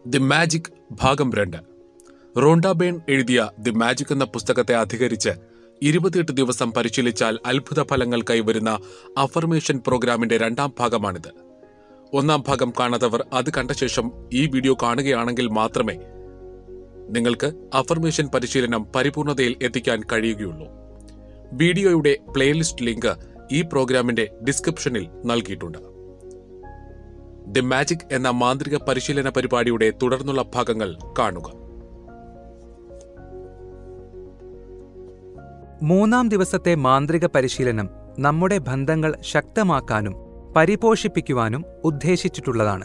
the magic ഭാഗം രണ്ട് റോണ്ടാബേൺ എഴുതിയ ദി മാജിക് എന്ന പുസ്തകത്തെ അധികരിച്ച് ഇരുപത്തിയെട്ട് ദിവസം പരിശീലിച്ചാൽ അത്ഭുത ഫലങ്ങൾ കൈവരുന്ന അഫർമേഷൻ പ്രോഗ്രാമിന്റെ രണ്ടാം ഭാഗമാണിത് ഒന്നാം ഭാഗം കാണാത്തവർ അത് കണ്ട ശേഷം ഈ വീഡിയോ കാണുകയാണെങ്കിൽ മാത്രമേ നിങ്ങൾക്ക് അഫർമേഷൻ പരിശീലനം പരിപൂർണതയിൽ എത്തിക്കാൻ കഴിയുകയുള്ളൂ വീഡിയോയുടെ പ്ലേലിസ്റ്റ് ലിങ്ക് ഈ പ്രോഗ്രാമിന്റെ ഡിസ്ക്രിപ്ഷനിൽ നൽകിയിട്ടുണ്ട് ദി മാജിക് എന്ന മാന്ത്രിക പരിശീലന പരിപാടിയുടെ തുടർന്നുള്ള ഭാഗങ്ങൾ കാണുക മൂന്നാം ദിവസത്തെ മാന്ത്രിക പരിശീലനം നമ്മുടെ ബന്ധങ്ങൾ ശക്തമാക്കാനും പരിപോഷിപ്പിക്കുവാനും ഉദ്ദേശിച്ചിട്ടുള്ളതാണ്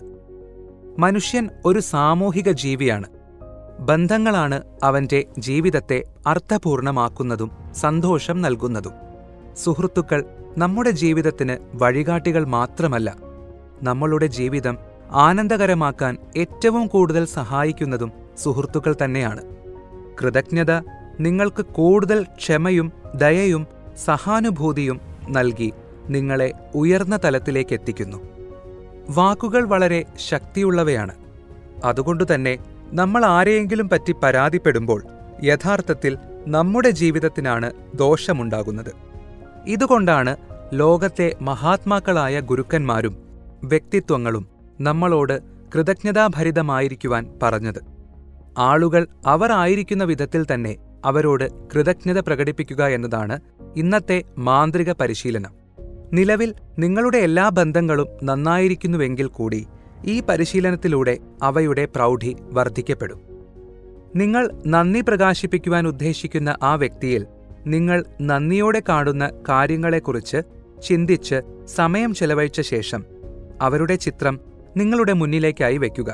മനുഷ്യൻ ഒരു സാമൂഹിക ജീവിയാണ് ബന്ധങ്ങളാണ് അവന്റെ ജീവിതത്തെ അർത്ഥപൂർണമാക്കുന്നതും സന്തോഷം നൽകുന്നതും സുഹൃത്തുക്കൾ നമ്മുടെ ജീവിതത്തിന് വഴികാട്ടികൾ മാത്രമല്ല നമ്മളുടെ ജീവിതം ആനന്ദകരമാക്കാൻ ഏറ്റവും കൂടുതൽ സഹായിക്കുന്നതും സുഹൃത്തുക്കൾ തന്നെയാണ് കൃതജ്ഞത നിങ്ങൾക്ക് കൂടുതൽ ക്ഷമയും ദയയും സഹാനുഭൂതിയും നൽകി നിങ്ങളെ ഉയർന്ന തലത്തിലേക്ക് എത്തിക്കുന്നു വാക്കുകൾ വളരെ ശക്തിയുള്ളവയാണ് അതുകൊണ്ടുതന്നെ നമ്മൾ ആരെയെങ്കിലും പറ്റി പരാതിപ്പെടുമ്പോൾ യഥാർത്ഥത്തിൽ നമ്മുടെ ജീവിതത്തിനാണ് ദോഷമുണ്ടാകുന്നത് ഇതുകൊണ്ടാണ് ലോകത്തെ മഹാത്മാക്കളായ ഗുരുക്കന്മാരും വ്യക്തിത്വങ്ങളും നമ്മളോട് കൃതജ്ഞതാഭരിതമായിരിക്കുവാൻ പറഞ്ഞത് ആളുകൾ അവർ ആയിരിക്കുന്ന വിധത്തിൽ തന്നെ അവരോട് കൃതജ്ഞത പ്രകടിപ്പിക്കുക എന്നതാണ് ഇന്നത്തെ മാന്ത്രിക പരിശീലനം നിലവിൽ നിങ്ങളുടെ എല്ലാ ബന്ധങ്ങളും നന്നായിരിക്കുന്നുവെങ്കിൽ കൂടി ഈ പരിശീലനത്തിലൂടെ അവയുടെ പ്രൗഢി വർദ്ധിക്കപ്പെടും നിങ്ങൾ നന്ദി പ്രകാശിപ്പിക്കുവാൻ ഉദ്ദേശിക്കുന്ന ആ വ്യക്തിയിൽ നിങ്ങൾ നന്ദിയോടെ കാണുന്ന കാര്യങ്ങളെക്കുറിച്ച് ചിന്തിച്ച് സമയം ചെലവഴിച്ച ശേഷം അവരുടെ ചിത്രം നിങ്ങളുടെ മുന്നിലേക്കായി വയ്ക്കുക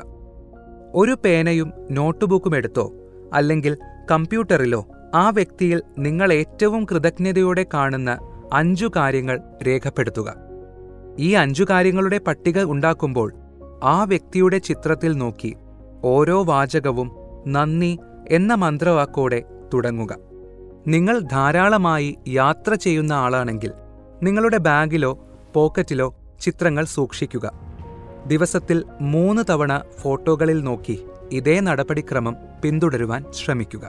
ഒരു പേനയും നോട്ട്ബുക്കും എടുത്തോ അല്ലെങ്കിൽ കമ്പ്യൂട്ടറിലോ ആ വ്യക്തിയിൽ നിങ്ങൾ ഏറ്റവും കൃതജ്ഞതയോടെ കാണുന്ന അഞ്ചു കാര്യങ്ങൾ രേഖപ്പെടുത്തുക ഈ അഞ്ചു കാര്യങ്ങളുടെ പട്ടിക ഉണ്ടാക്കുമ്പോൾ ആ വ്യക്തിയുടെ ചിത്രത്തിൽ നോക്കി ഓരോ വാചകവും നന്ദി എന്ന മന്ത്രവാക്കോടെ തുടങ്ങുക നിങ്ങൾ ധാരാളമായി യാത്ര ചെയ്യുന്ന ആളാണെങ്കിൽ നിങ്ങളുടെ ബാഗിലോ പോക്കറ്റിലോ ചിത്രങ്ങൾ സൂക്ഷിക്കുക ദിവസത്തിൽ മൂന്ന് തവണ ഫോട്ടോകളിൽ നോക്കി ഇതേ നടപടിക്രമം പിന്തുടരുവാൻ ശ്രമിക്കുക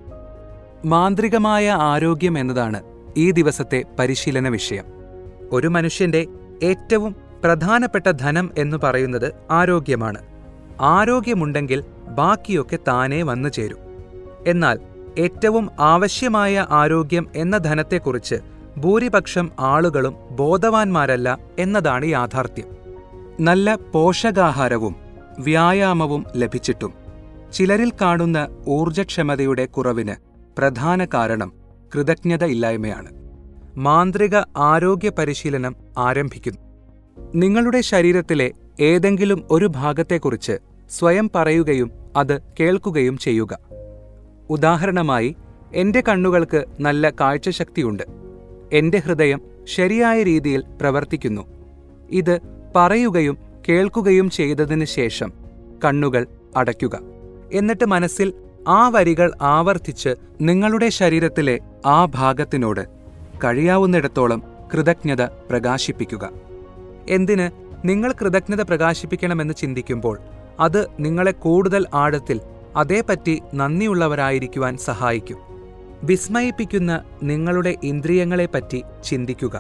മാന്ത്രികമായ ആരോഗ്യം എന്നതാണ് ഈ ദിവസത്തെ പരിശീലന വിഷയം ഒരു മനുഷ്യന്റെ ഏറ്റവും പ്രധാനപ്പെട്ട ധനം എന്ന് പറയുന്നത് ആരോഗ്യമാണ് ആരോഗ്യമുണ്ടെങ്കിൽ ബാക്കിയൊക്കെ താനേ വന്നു ചേരും എന്നാൽ ഏറ്റവും ആവശ്യമായ ആരോഗ്യം എന്ന ധനത്തെക്കുറിച്ച് ഭൂരിപക്ഷം ആളുകളും ബോധവാന്മാരല്ല എന്നതാണ് യാഥാർത്ഥ്യം നല്ല പോഷകാഹാരവും വ്യായാമവും ലഭിച്ചിട്ടും ചിലരിൽ കാണുന്ന ഊർജക്ഷമതയുടെ കുറവിന് പ്രധാന കാരണം കൃതജ്ഞത ഇല്ലായ്മയാണ് മാന്ത്രിക ആരോഗ്യ പരിശീലനം ആരംഭിക്കുന്നു നിങ്ങളുടെ ശരീരത്തിലെ ഏതെങ്കിലും ഒരു ഭാഗത്തെക്കുറിച്ച് സ്വയം പറയുകയും അത് കേൾക്കുകയും ചെയ്യുക ഉദാഹരണമായി എന്റെ കണ്ണുകൾക്ക് നല്ല കാഴ്ചശക്തിയുണ്ട് എന്റെ ഹൃദയം ശരിയായ രീതിയിൽ പ്രവർത്തിക്കുന്നു ഇത് പറയുകയും കേൾക്കുകയും ചെയ്തതിന് ശേഷം കണ്ണുകൾ അടയ്ക്കുക എന്നിട്ട് മനസ്സിൽ ആ വരികൾ ആവർത്തിച്ച് നിങ്ങളുടെ ശരീരത്തിലെ ആ ഭാഗത്തിനോട് കഴിയാവുന്നിടത്തോളം കൃതജ്ഞത പ്രകാശിപ്പിക്കുക എന്തിന് നിങ്ങൾ കൃതജ്ഞത പ്രകാശിപ്പിക്കണമെന്ന് ചിന്തിക്കുമ്പോൾ അത് നിങ്ങളെ കൂടുതൽ ആഴത്തിൽ അതേപറ്റി നന്ദിയുള്ളവരായിരിക്കുവാൻ സഹായിക്കും വിസ്മയിപ്പിക്കുന്ന നിങ്ങളുടെ ഇന്ദ്രിയങ്ങളെപ്പറ്റി ചിന്തിക്കുക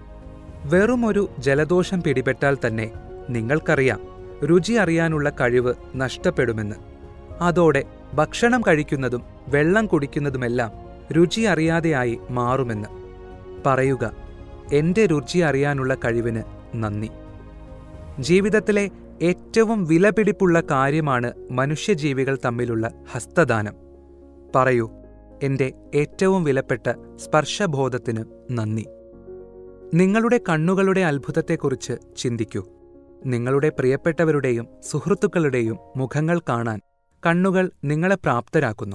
വെറുമൊരു ജലദോഷം പിടിപെട്ടാൽ തന്നെ നിങ്ങൾക്കറിയാം രുചി അറിയാനുള്ള കഴിവ് നഷ്ടപ്പെടുമെന്ന് അതോടെ ഭക്ഷണം കഴിക്കുന്നതും വെള്ളം കുടിക്കുന്നതുമെല്ലാം രുചി അറിയാതെയായി മാറുമെന്ന് പറയുക എന്റെ രുചി അറിയാനുള്ള കഴിവിന് നന്ദി ജീവിതത്തിലെ ഏറ്റവും വിലപിടിപ്പുള്ള കാര്യമാണ് മനുഷ്യജീവികൾ തമ്മിലുള്ള ഹസ്തദാനം പറയൂ എന്റെ ഏറ്റവും വിലപ്പെട്ട സ്പർശബോധത്തിന് നന്ദി നിങ്ങളുടെ കണ്ണുകളുടെ അത്ഭുതത്തെക്കുറിച്ച് ചിന്തിക്കൂ നിങ്ങളുടെ പ്രിയപ്പെട്ടവരുടെയും സുഹൃത്തുക്കളുടെയും മുഖങ്ങൾ കാണാൻ കണ്ണുകൾ നിങ്ങളെ പ്രാപ്തരാക്കുന്നു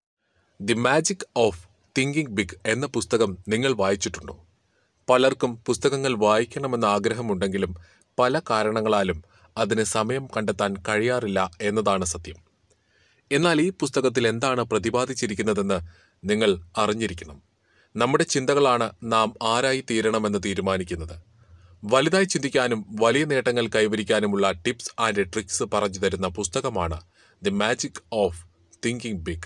the magic of thinking big എന്ന പുസ്തകം നിങ്ങൾ വായിച്ചിട്ടുണ്ടോ പലർക്കും പുസ്തകങ്ങൾ വായിക്കണമെന്ന ആഗ്രഹമുണ്ടെങ്കിലും പല കാരണങ്ങളാലും അതിന് സമയം കണ്ടെത്താൻ കഴിയാറില്ല എന്നതാണ് സത്യം എന്നാൽ ഈ പുസ്തകത്തിൽ എന്താണ് പ്രതിപാദിച്ചിരിക്കുന്നതെന്ന് നിങ്ങൾ അറിഞ്ഞിരിക്കണം നമ്മുടെ ചിന്തകളാണ് നാം ആരായി തീരണമെന്ന് തീരുമാനിക്കുന്നത് വലുതായി ചിന്തിക്കാനും വലിയ നേട്ടങ്ങൾ കൈവരിക്കാനുമുള്ള ടിപ്സ് ആൻഡ് ട്രിക്സ് പറഞ്ഞു തരുന്ന പുസ്തകമാണ് the magic of thinking big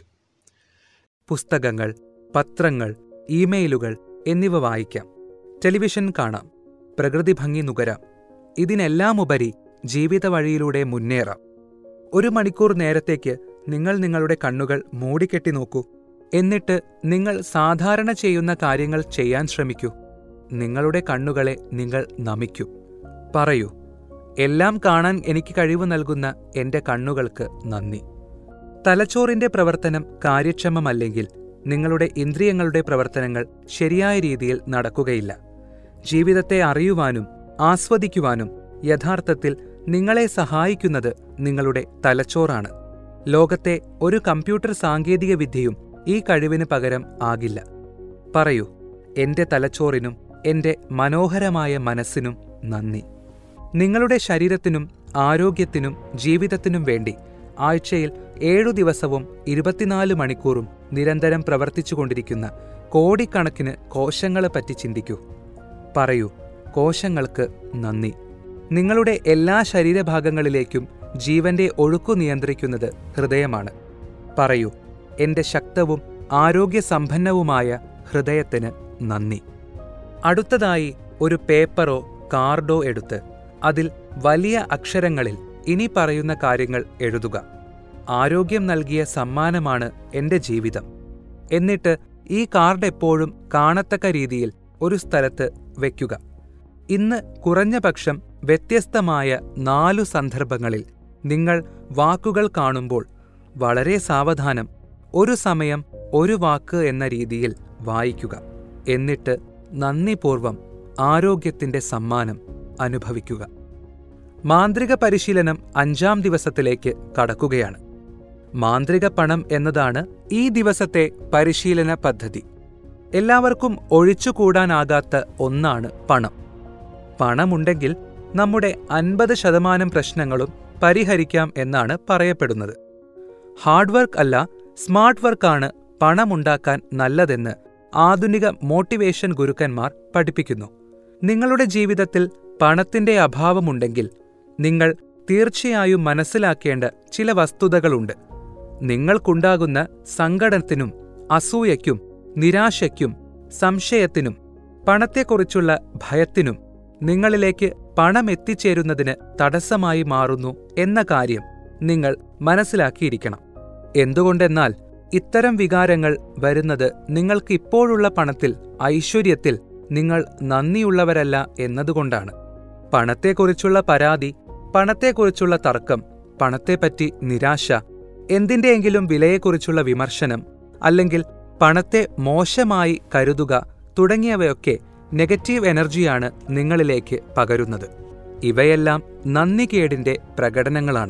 പുസ്തകങ്ങൾ പത്രങ്ങൾ ഇമെയിലുകൾ എന്നിവ വായിക്കാം ടെലിവിഷൻ കാണാം പ്രകൃതി ഭംഗി നുകരാം ഇതിനെല്ലാമുപരി ജീവിത വഴിയിലൂടെ മുന്നേറാം ഒരു മണിക്കൂർ നേരത്തേക്ക് നിങ്ങൾ നിങ്ങളുടെ കണ്ണുകൾ മൂടിക്കെട്ടി നോക്കൂ എന്നിട്ട് നിങ്ങൾ സാധാരണ ചെയ്യുന്ന കാര്യങ്ങൾ ചെയ്യാൻ ശ്രമിക്കൂ നിങ്ങളുടെ കണ്ണുകളെ നിങ്ങൾ നമിക്കൂ പറയൂ എല്ലാം കാണാൻ എനിക്ക് കഴിവ് നൽകുന്ന എന്റെ കണ്ണുകൾക്ക് നന്ദി തലച്ചോറിന്റെ പ്രവർത്തനം കാര്യക്ഷമമല്ലെങ്കിൽ നിങ്ങളുടെ ഇന്ദ്രിയങ്ങളുടെ പ്രവർത്തനങ്ങൾ ശരിയായ രീതിയിൽ നടക്കുകയില്ല ജീവിതത്തെ അറിയുവാനും ആസ്വദിക്കുവാനും യഥാർത്ഥത്തിൽ നിങ്ങളെ സഹായിക്കുന്നത് നിങ്ങളുടെ തലച്ചോറാണ് ലോകത്തെ ഒരു കമ്പ്യൂട്ടർ സാങ്കേതിക വിദ്യയും ഈ കഴിവിന് പകരം ആകില്ല പറയൂ എന്റെ തലച്ചോറിനും എന്റെ മനോഹരമായ മനസ്സിനും നന്ദി നിങ്ങളുടെ ശരീരത്തിനും ആരോഗ്യത്തിനും ജീവിതത്തിനും വേണ്ടി ആഴ്ചയിൽ ഏഴു ദിവസവും ഇരുപത്തിനാല് മണിക്കൂറും നിരന്തരം പ്രവർത്തിച്ചുകൊണ്ടിരിക്കുന്ന കോടിക്കണക്കിന് കോശങ്ങളെപ്പറ്റി ചിന്തിക്കൂ പറയൂ കോശങ്ങൾക്ക് നന്ദി നിങ്ങളുടെ എല്ലാ ശരീരഭാഗങ്ങളിലേക്കും ജീവന്റെ ഒഴുക്കു നിയന്ത്രിക്കുന്നത് ഹൃദയമാണ് പറയൂ എന്റെ ശക്തവും ആരോഗ്യസമ്പന്നവുമായ ഹൃദയത്തിന് നന്ദി അടുത്തതായി ഒരു പേപ്പറോ കാർഡോ എടുത്ത് അതിൽ വലിയ അക്ഷരങ്ങളിൽ ഇനി പറയുന്ന കാര്യങ്ങൾ എഴുതുക ആരോഗ്യം നൽകിയ സമ്മാനമാണ് എന്റെ ജീവിതം എന്നിട്ട് ഈ കാർഡ് എപ്പോഴും കാണത്തക്ക രീതിയിൽ ഒരു സ്ഥലത്ത് വയ്ക്കുക ഇന്ന് കുറഞ്ഞപക്ഷം വ്യത്യസ്തമായ നാലു സന്ദർഭങ്ങളിൽ നിങ്ങൾ വാക്കുകൾ കാണുമ്പോൾ വളരെ സാവധാനം ഒരു സമയം ഒരു വാക്ക് എന്ന രീതിയിൽ വായിക്കുക എന്നിട്ട് നന്ദിപൂർവം ആരോഗ്യത്തിന്റെ സമ്മാനം അനുഭവിക്കുക മാന്ത്രിക പരിശീലനം അഞ്ചാം ദിവസത്തിലേക്ക് കടക്കുകയാണ് മാന്ത്രിക പണം എന്നതാണ് ഈ ദിവസത്തെ പരിശീലന പദ്ധതി എല്ലാവർക്കും ഒഴിച്ചുകൂടാനാകാത്ത ഒന്നാണ് പണം പണമുണ്ടെങ്കിൽ നമ്മുടെ അൻപത് ശതമാനം പ്രശ്നങ്ങളും പരിഹരിക്കാം എന്നാണ് പറയപ്പെടുന്നത് ഹാർഡ് വർക്ക് അല്ല സ്മാർട്ട് വർക്കാണ് പണമുണ്ടാക്കാൻ നല്ലതെന്ന് ആധുനിക മോട്ടിവേഷൻ ഗുരുക്കന്മാർ പഠിപ്പിക്കുന്നു നിങ്ങളുടെ ജീവിതത്തിൽ പണത്തിന്റെ അഭാവമുണ്ടെങ്കിൽ നിങ്ങൾ തീർച്ചയായും മനസ്സിലാക്കേണ്ട ചില വസ്തുതകളുണ്ട് നിങ്ങൾക്കുണ്ടാകുന്ന സങ്കടത്തിനും അസൂയയ്ക്കും നിരാശയ്ക്കും സംശയത്തിനും പണത്തെക്കുറിച്ചുള്ള ഭയത്തിനും നിങ്ങളിലേക്ക് പണം എത്തിച്ചേരുന്നതിന് തടസ്സമായി മാറുന്നു എന്ന കാര്യം നിങ്ങൾ മനസ്സിലാക്കിയിരിക്കണം എന്തുകൊണ്ടെന്നാൽ ഇത്തരം വികാരങ്ങൾ വരുന്നത് നിങ്ങൾക്ക് ഇപ്പോഴുള്ള പണത്തിൽ ഐശ്വര്യത്തിൽ നിങ്ങൾ നന്ദിയുള്ളവരല്ല എന്നതുകൊണ്ടാണ് പണത്തെക്കുറിച്ചുള്ള പരാതി പണത്തെക്കുറിച്ചുള്ള തർക്കം പണത്തെപ്പറ്റി നിരാശ എന്തിന്റെയെങ്കിലും വിലയെക്കുറിച്ചുള്ള വിമർശനം അല്ലെങ്കിൽ പണത്തെ മോശമായി കരുതുക തുടങ്ങിയവയൊക്കെ നെഗറ്റീവ് എനർജിയാണ് നിങ്ങളിലേക്ക് പകരുന്നത് ഇവയെല്ലാം നന്ദികേടിന്റെ പ്രകടനങ്ങളാണ്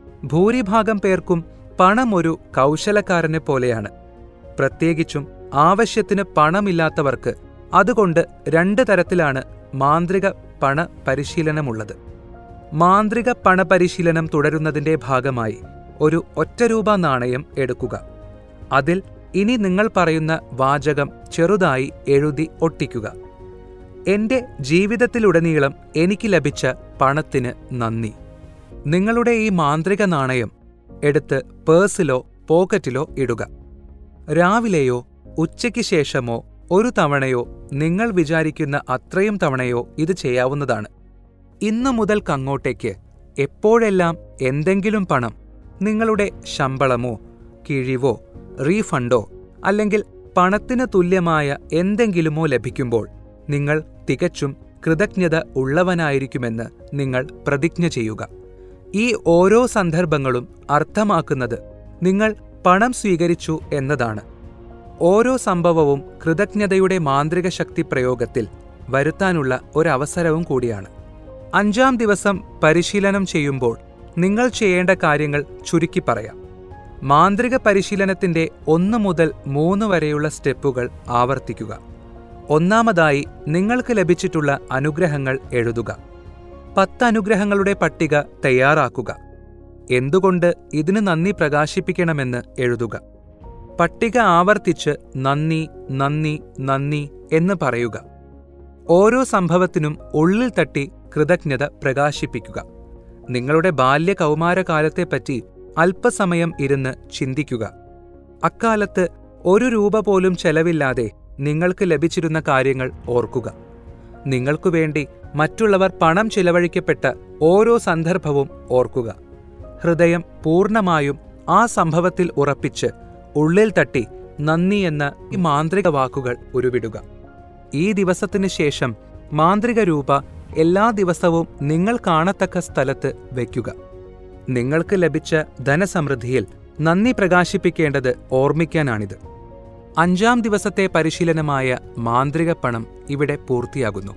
ഭൂരിഭാഗം പേർക്കും പണം ഒരു കൗശലക്കാരനെ പോലെയാണ് പ്രത്യേകിച്ചും ആവശ്യത്തിന് പണമില്ലാത്തവർക്ക് അതുകൊണ്ട് രണ്ട് തരത്തിലാണ് മാന്ത്രിക പണ പരിശീലനമുള്ളത് മാന്ത്രിക പണപരിശീലനം തുടരുന്നതിന്റെ ഭാഗമായി ഒരു ഒറ്റരൂപ നാണയം എടുക്കുക അതിൽ ഇനി നിങ്ങൾ പറയുന്ന വാചകം ചെറുതായി എഴുതി ഒട്ടിക്കുക എന്റെ ജീവിതത്തിലുടനീളം എനിക്ക് ലഭിച്ച പണത്തിന് നന്ദി നിങ്ങളുടെ ഈ മാന്ത്രിക നാണയം എടുത്ത് പേഴ്സിലോ പോക്കറ്റിലോ ഇടുക രാവിലെയോ ഉച്ചയ്ക്ക് ശേഷമോ ഒരു തവണയോ നിങ്ങൾ വിചാരിക്കുന്ന അത്രയും തവണയോ ഇത് ചെയ്യാവുന്നതാണ് ഇന്നു മുതൽക്കങ്ങോട്ടേക്ക് എപ്പോഴെല്ലാം എന്തെങ്കിലും പണം നിങ്ങളുടെ ശമ്പളമോ കിഴിവോ റീഫണ്ടോ അല്ലെങ്കിൽ പണത്തിന് തുല്യമായ എന്തെങ്കിലുമോ ലഭിക്കുമ്പോൾ നിങ്ങൾ തികച്ചും കൃതജ്ഞത ഉള്ളവനായിരിക്കുമെന്ന് നിങ്ങൾ പ്രതിജ്ഞ ചെയ്യുക ഈ ഓരോ സന്ദർഭങ്ങളും അർത്ഥമാക്കുന്നത് നിങ്ങൾ പണം സ്വീകരിച്ചു എന്നതാണ് ഓരോ സംഭവവും കൃതജ്ഞതയുടെ മാന്ത്രിക ശക്തി പ്രയോഗത്തിൽ വരുത്താനുള്ള ഒരവസരവും കൂടിയാണ് അഞ്ചാം ദിവസം പരിശീലനം ചെയ്യുമ്പോൾ നിങ്ങൾ ചെയ്യേണ്ട കാര്യങ്ങൾ ചുരുക്കി പറയാം മാന്ത്രിക പരിശീലനത്തിന്റെ ഒന്ന് മുതൽ മൂന്ന് വരെയുള്ള സ്റ്റെപ്പുകൾ ആവർത്തിക്കുക ഒന്നാമതായി നിങ്ങൾക്ക് ലഭിച്ചിട്ടുള്ള അനുഗ്രഹങ്ങൾ എഴുതുക പത്ത് അനുഗ്രഹങ്ങളുടെ പട്ടിക തയ്യാറാക്കുക എന്തുകൊണ്ട് ഇതിന് നന്ദി പ്രകാശിപ്പിക്കണമെന്ന് എഴുതുക പട്ടിക ആവർത്തിച്ച് നന്ദി നന്ദി നന്ദി എന്ന് പറയുക ഓരോ സംഭവത്തിനും ഉള്ളിൽ തട്ടി കൃതജ്ഞത പ്രകാശിപ്പിക്കുക നിങ്ങളുടെ ബാല്യ കൗമാരകാലത്തെപ്പറ്റി അല്പസമയം ഇരുന്ന് ചിന്തിക്കുക അക്കാലത്ത് ഒരു രൂപ പോലും ചെലവില്ലാതെ നിങ്ങൾക്ക് ലഭിച്ചിരുന്ന കാര്യങ്ങൾ ഓർക്കുക നിങ്ങൾക്കു വേണ്ടി മറ്റുള്ളവർ പണം ചിലവഴിക്കപ്പെട്ട ഓരോ സന്ദർഭവും ഓർക്കുക ഹൃദയം പൂർണ്ണമായും ആ സംഭവത്തിൽ ഉറപ്പിച്ച് ഉള്ളിൽ തട്ടി നന്ദി എന്ന ഈ മാന്ത്രിക വാക്കുകൾ ഉരുവിടുക ഈ ദിവസത്തിന് ശേഷം മാന്ത്രിക രൂപ എല്ലാ ദിവസവും നിങ്ങൾ കാണത്തക്ക സ്ഥലത്ത് വയ്ക്കുക നിങ്ങൾക്ക് ലഭിച്ച ധനസമൃദ്ധിയിൽ നന്ദി പ്രകാശിപ്പിക്കേണ്ടത് ഓർമ്മിക്കാനാണിത് അഞ്ചാം ദിവസത്തെ പരിശീലനമായ മാന്ത്രിക പണം ഇവിടെ പൂർത്തിയാകുന്നു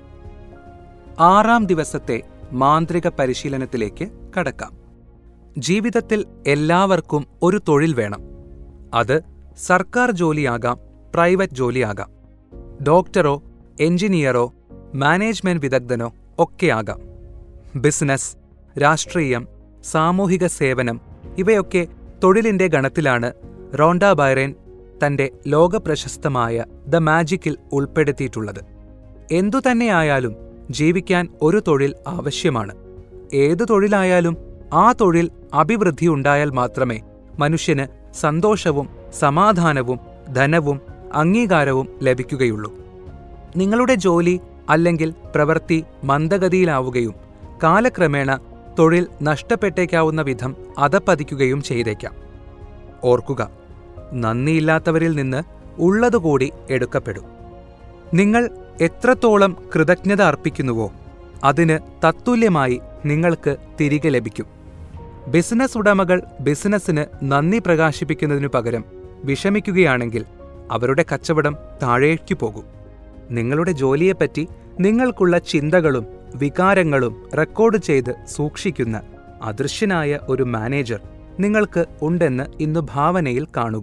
ആറാം ദിവസത്തെ മാന്ത്രിക പരിശീലനത്തിലേക്ക് കടക്കാം ജീവിതത്തിൽ എല്ലാവർക്കും ഒരു തൊഴിൽ വേണം അത് സർക്കാർ ജോലിയാകാം പ്രൈവറ്റ് ജോലിയാകാം ഡോക്ടറോ എഞ്ചിനീയറോ മാനേജ്മെന്റ് വിദഗ്ധനോ ഒക്കെയാകാം ബിസിനസ് രാഷ്ട്രീയം സാമൂഹിക സേവനം ഇവയൊക്കെ തൊഴിലിന്റെ ഗണത്തിലാണ് റോണ്ട ബൈറേൻ തന്റെ ലോകപ്രശസ്തമായ ദ മാജിക്കിൽ ഉൾപ്പെടുത്തിയിട്ടുള്ളത് എന്തുതന്നെയായാലും ജീവിക്കാൻ ഒരു തൊഴിൽ ആവശ്യമാണ് ഏതു തൊഴിലായാലും ആ തൊഴിൽ അഭിവൃദ്ധി ഉണ്ടായാൽ മാത്രമേ മനുഷ്യന് സന്തോഷവും സമാധാനവും ധനവും അംഗീകാരവും ലഭിക്കുകയുള്ളൂ നിങ്ങളുടെ ജോലി അല്ലെങ്കിൽ പ്രവൃത്തി മന്ദഗതിയിലാവുകയും കാലക്രമേണ തൊഴിൽ നഷ്ടപ്പെട്ടേക്കാവുന്ന വിധം അധപ്പതിക്കുകയും ചെയ്തേക്കാം ഓർക്കുക നന്ദിയില്ലാത്തവരിൽ നിന്ന് ഉള്ളതുകൂടി എടുക്കപ്പെടും നിങ്ങൾ എത്രത്തോളം കൃതജ്ഞത അർപ്പിക്കുന്നുവോ അതിന് തത്തുല്യമായി നിങ്ങൾക്ക് തിരികെ ലഭിക്കും ബിസിനസ് ഉടമകൾ ബിസിനസ്സിന് നന്ദി പ്രകാശിപ്പിക്കുന്നതിനു പകരം വിഷമിക്കുകയാണെങ്കിൽ അവരുടെ കച്ചവടം താഴേക്കു പോകും നിങ്ങളുടെ ജോലിയെപ്പറ്റി നിങ്ങൾക്കുള്ള ചിന്തകളും വികാരങ്ങളും റെക്കോർഡ് ചെയ്ത് സൂക്ഷിക്കുന്ന അദൃശ്യനായ ഒരു മാനേജർ നിങ്ങൾക്ക് ഉണ്ടെന്ന് ഇന്ന് ഭാവനയിൽ കാണുക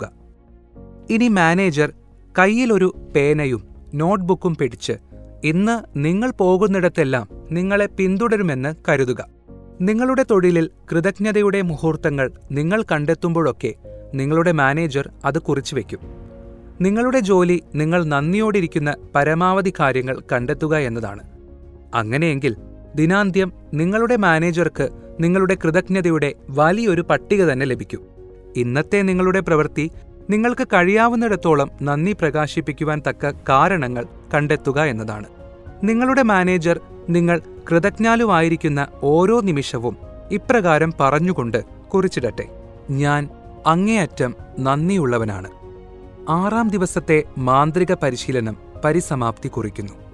ഇനി മാനേജർ കയ്യിലൊരു പേനയും നോട്ട്ബുക്കും പിടിച്ച് ഇന്ന് നിങ്ങൾ പോകുന്നിടത്തെല്ലാം നിങ്ങളെ പിന്തുടരുമെന്ന് കരുതുക നിങ്ങളുടെ തൊഴിലിൽ കൃതജ്ഞതയുടെ മുഹൂർത്തങ്ങൾ നിങ്ങൾ കണ്ടെത്തുമ്പോഴൊക്കെ നിങ്ങളുടെ മാനേജർ അത് കുറിച്ചു വയ്ക്കും നിങ്ങളുടെ ജോലി നിങ്ങൾ നന്ദിയോടിരിക്കുന്ന പരമാവധി കാര്യങ്ങൾ കണ്ടെത്തുക എന്നതാണ് അങ്ങനെയെങ്കിൽ ദിനാന്ത്യം നിങ്ങളുടെ മാനേജർക്ക് നിങ്ങളുടെ കൃതജ്ഞതയുടെ വലിയൊരു പട്ടിക തന്നെ ലഭിക്കും ഇന്നത്തെ നിങ്ങളുടെ പ്രവൃത്തി നിങ്ങൾക്ക് കഴിയാവുന്നിടത്തോളം നന്ദി പ്രകാശിപ്പിക്കുവാൻ തക്ക കാരണങ്ങൾ കണ്ടെത്തുക എന്നതാണ് നിങ്ങളുടെ മാനേജർ നിങ്ങൾ കൃതജ്ഞാലുവായിരിക്കുന്ന ഓരോ നിമിഷവും ഇപ്രകാരം പറഞ്ഞുകൊണ്ട് കുറിച്ചിടട്ടെ ഞാൻ അങ്ങേയറ്റം നന്ദിയുള്ളവനാണ് ആറാം ദിവസത്തെ മാന്ത്രിക പരിശീലനം പരിസമാപ്തി കുറിക്കുന്നു